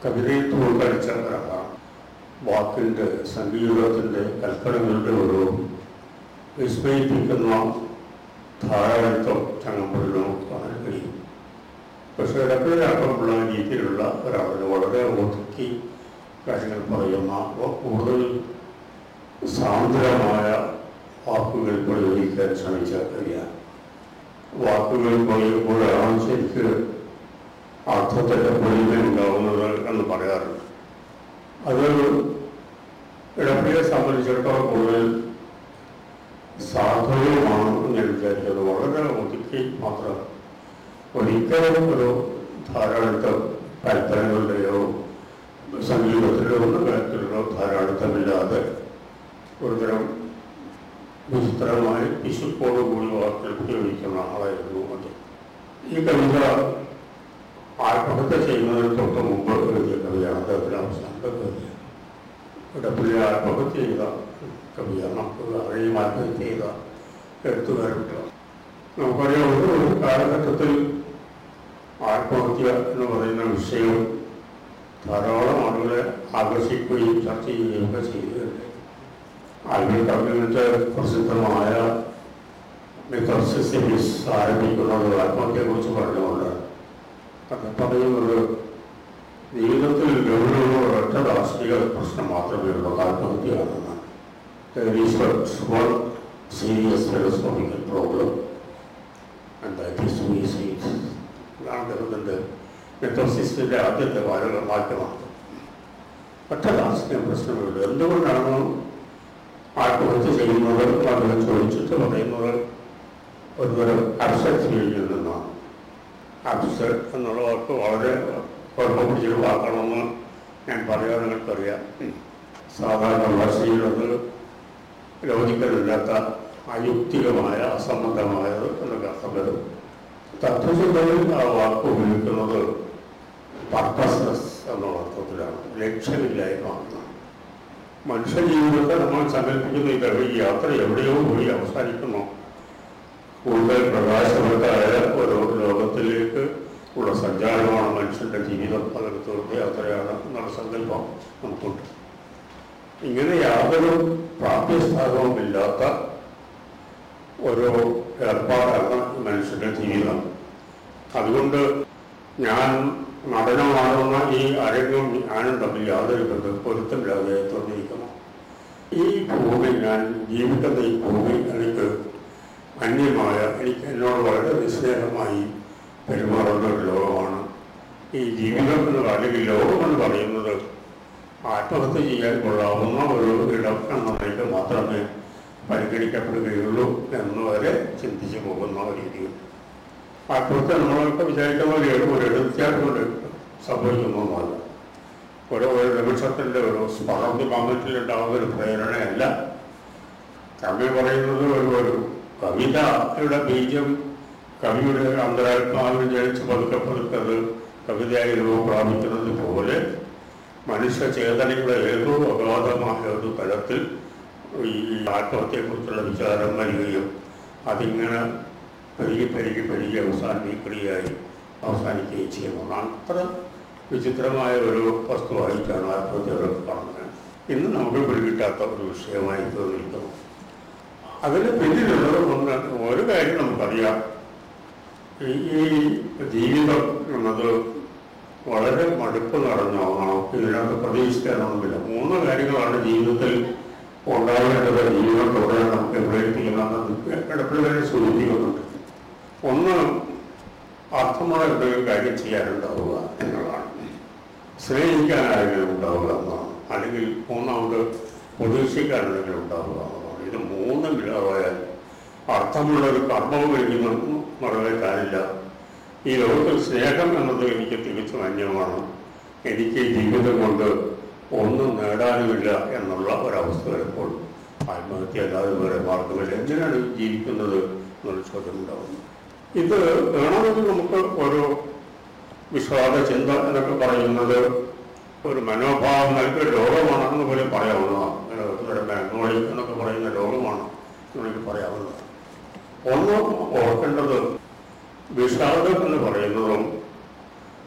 കവിതയിൽ തൂക്കടിച്ച ഒരാളാണ് വാക്കിൻ്റെ സംഗീതത്തിൻ്റെ കൽപ്പനകളുടെ ഒരു വിസ്മയിപ്പിക്കുന്ന ധാരാളിത്തം ചങ്ങമ്പുഴയിൽ നമുക്ക് കാണാൻ കഴിയും പക്ഷേ ഇടപ്പഴാക്കമുള്ള രീതിയിലുള്ള ഒരാളിന് വളരെ ഒതുക്കി കാര്യങ്ങൾ പറയുന്ന കൂടുതൽ സാന്ദ്രമായ വാക്കുകൾ പ്രയോഗിക്കാൻ ശ്രമിച്ച കഴിയാൻ വാക്കുകൾ പറയുമ്പോഴാണ് ശരിക്ക് അർത്ഥത്തിൻ്റെ പൊലിമ ഉണ്ടാവുന്നത് എന്ന് പറയാറുണ്ട് അത് ഇടപ്പയെ സംബന്ധിച്ചിടത്തോളം കൂടുതൽ സാധുവുമാണ് ഞാൻ വിചാരിച്ചത് വളരെ ഒതുക്കി മാത്രം ഒരിക്കലും ഒരു ധാരാളിത്തം കൽപ്പനകളുടെയോ സംഗീതത്തിലോ ഒന്നും കാര്യത്തിലോ ധാരാളിത്തമില്ലാതെ ഒരുതരം വിചിത്രമായി പിശുക്കോടുകൂടി വാക്കുകൾ ഉപയോഗിക്കുന്ന ആളായിരുന്നു അത് ഈ കവിത ആത്മഹത്യ ചെയ്യുന്നതിന് തൊട്ട് മുമ്പ് എഴുതിയ കവിയാണ് അദ്ദേഹത്തിന് അവസാനത്തെ കവിത ഇടപ്പള്ളി ആത്മഹത്യ ചെയ്ത കവിയാണ് നമുക്ക് അറിയും ആത്മഹത്യ ചെയ്ത എഴുത്തുകാരുണ്ട് നമുക്കറിയാം ഒരു ഒരു കാലഘട്ടത്തിൽ ആത്മഹത്യ എന്ന് പറയുന്ന വിഷയം ധാരാളം ആളുകളെ ആകർഷിക്കുകയും ചർച്ച ചെയ്യുകയും ഒക്കെ ചെയ്യുകയുണ്ട് ആൽബിൻ കമ്മ്യൂണിറ്റ് പ്രസിദ്ധമായ മെത്തർസിസിസ് ആരംഭിക്കുന്നത് ആത്മഹത്യയെക്കുറിച്ച് പറഞ്ഞുകൊണ്ട് അത് പറയുന്നത് ജീവിതത്തിൽ ഗൗരവമുള്ള ഒരൊറ്റ ദാർശനിക പ്രശ്നം മാത്രമേ ഉള്ളൂ ആത്മഹത്യയാണെന്ന് one serious philosophical problem and that is suicide. ഇതാണ് അദ്ദേഹത്തിൻ്റെ മെത്തർസിസ്റ്റിൻ്റെ ആദ്യത്തെ വാചക വാക്യമാണ് ഒറ്റ ദാർശനിക പ്രശ്നമുള്ളൂ എന്തുകൊണ്ടാണ് ആത്മഹത്യ ചെയ്യുന്നത് അദ്ദേഹം ചോദിച്ചിട്ട് പറയുന്നത് ഒരുതരം അബ്സെറ്റ് ഫീൽഡിൽ നിന്നാണ് അബ്സെറ്റ് എന്നുള്ള വാക്ക് വളരെ കുഴപ്പം പിടിച്ചൊരു വാക്കാണെന്ന് ഞാൻ പറയാൻ നിങ്ങൾക്കറിയാം സാധാരണ ഭാഷയിൽ അത് ലോജിക്കലില്ലാത്ത അയുക്തികമായ അസംബന്ധമായത് എന്നൊക്കെ അർത്ഥം വരും തത്വചിന്തയിൽ ആ വാക്ക് ഉപയോഗിക്കുന്നത് പർപ്പസ്നെസ് എന്നുള്ള അർത്ഥത്തിലാണ് ലക്ഷ്യമില്ലായ്മ എന്നാണ് മനുഷ്യ ജീവിതത്തെ നമ്മൾ സങ്കല്പിക്കുന്ന ഇത് ഈ യാത്ര എവിടെയോ പോയി അവസാനിക്കുന്നു കൂടുതൽ പ്രകാശവത്തായ ഒരു ലോകത്തിലേക്ക് ഉള്ള സഞ്ചാരമാണ് മനുഷ്യൻ്റെ ജീവിതം അതൊരു തീർത്ഥയാത്രയാണ് എന്നുള്ള സങ്കല്പം നമുക്കുണ്ട് ഇങ്ങനെ യാതൊരു പ്രാപ്യസ്ഥാനവും ഇല്ലാത്ത ഒരു ഏർപ്പാടാണ് മനുഷ്യൻ്റെ ജീവിതം അതുകൊണ്ട് ഞാൻ നടനമാകുന്ന ഈ അരങ്ങും ഞാനും തമ്മിൽ യാതൊരു ബന്ധം പൊരുത്തമില്ലാതെ തോന്നിയിരിക്കുന്നു ഈ ഭൂമി ഞാൻ ജീവിക്കുന്ന ഈ ഭൂമി എനിക്ക് അന്യമായ എനിക്ക് എന്നോട് വളരെ നിസ്നേഹമായി പെരുമാറുന്ന ഒരു ലോകമാണ് ഈ ജീവിതം എന്ന് അല്ലെങ്കിൽ ലോകമെന്ന് പറയുന്നത് ആത്മഹത്യ ചെയ്യാൻ കൊള്ളാവുന്ന ഒരു ഇടം എന്ന നിലയ്ക്ക് മാത്രമേ പരിഗണിക്കപ്പെടുകയുള്ളൂ എന്ന് വരെ ചിന്തിച്ചു പോകുന്ന ഒരു രീതിയിൽ ആത്മഹത്യ നമ്മളൊക്കെ വിചാരിക്കുന്ന പോലെ ഒരു എഴുത്തിയാൽ കൊണ്ട് സംഭവിക്കുന്നൊന്നുമല്ല ഒരു ഒരു നിമിഷത്തിൻ്റെ ഒരു സ്മരണി മാമറ്റിലുണ്ടാകുന്ന ഒരു പ്രേരണയല്ല കവി പറയുന്നത് ഒരു ഒരു കവിതയുടെ ബീജം കവിയുടെ അന്തരാത്മാവിൽ ജനിച്ച് പതുക്കെ പതുക്കെ അത് കവിതയായി രൂപം പ്രാപിക്കുന്നത് പോലെ മനുഷ്യ ചേതനയുടെ ഏതോ അഗാധമായ ഒരു തലത്തിൽ ഈ ആത്മഹത്യയെക്കുറിച്ചുള്ള വിചാരം വരികയും അതിങ്ങനെ പെരുകി പെരുകി പെരുകി അവസാനിക്കുകയായി അവസാനിക്കുകയും ചെയ്യുന്നതാണ് അത്ര വിചിത്രമായ ഒരു വസ്തുവായിട്ടാണ് ആത്മഹത്യകൾ കാണുന്നത് ഇന്ന് നമുക്ക് പിടികിട്ടാത്ത ഒരു വിഷയമായി തോന്നിയിരിക്കുന്നു അതിന് പിന്നിലുള്ളത് ഒന്ന് ഒരു കാര്യം നമുക്കറിയാം ഈ ഈ ജീവിതം എന്നത് വളരെ മടുപ്പ് നിറഞ്ഞ ഒന്നാണ് ഇതിനകത്ത് പ്രതീക്ഷിക്കാനൊന്നുമില്ല മൂന്ന് കാര്യങ്ങളാണ് ജീവിതത്തിൽ ഉണ്ടാകേണ്ടത് ജീവിതത്തോടെ നമുക്ക് എവിടെയെത്തിക്കണമെന്ന് ഇടപെടലിനെ സൂചിപ്പിക്കുന്നുണ്ട് ഒന്ന് അർത്ഥമുള്ള എന്തെങ്കിലും കാര്യം ചെയ്യാനുണ്ടാവുക എന്നുള്ളതാണ് സ്നേഹിക്കാൻ ആരെങ്കിലും ഉണ്ടാവുക എന്നതാണ് അല്ലെങ്കിൽ മൂന്നാമത് പ്രതീക്ഷിക്കാൻ ആരെങ്കിലും ഉണ്ടാവുക എന്നതാണ് ഇത് മൂന്നും ഇല്ലാതായാൽ അർത്ഥമുള്ള ഒരു കർമ്മവും എനിക്ക് നിറവേറ്റാനില്ല ഈ ലോകത്തിൽ സ്നേഹം എന്നത് എനിക്ക് തികച്ചും അന്യമാണ് എനിക്ക് ഈ ജീവിതം കൊണ്ട് ഒന്നും നേടാനുമില്ല എന്നുള്ള ഒരവസ്ഥ വരുമ്പോൾ ആത്മഹത്യ അല്ലാതെ വേറെ മാർഗമില്ല എന്തിനാണ് ജീവിക്കുന്നത് എന്നുള്ള ചോദ്യം ഉണ്ടാകുന്നു ഇത് വേണമെങ്കിൽ നമുക്ക് ഒരു വിശ്വാസ ചിന്ത എന്നൊക്കെ പറയുന്നത് ഒരു മനോഭാവങ്ങൾക്ക് രോഗമാണെന്ന് പോലും പറയാവുന്നതാണ് ഒരു മെമ്മോളി എന്നൊക്കെ പറയുന്ന രോഗമാണ് എന്നെനിക്ക് പറയാവുന്നതാണ് ഒന്ന് ഓർക്കേണ്ടത് വിഷാദം എന്ന് പറയുന്നതും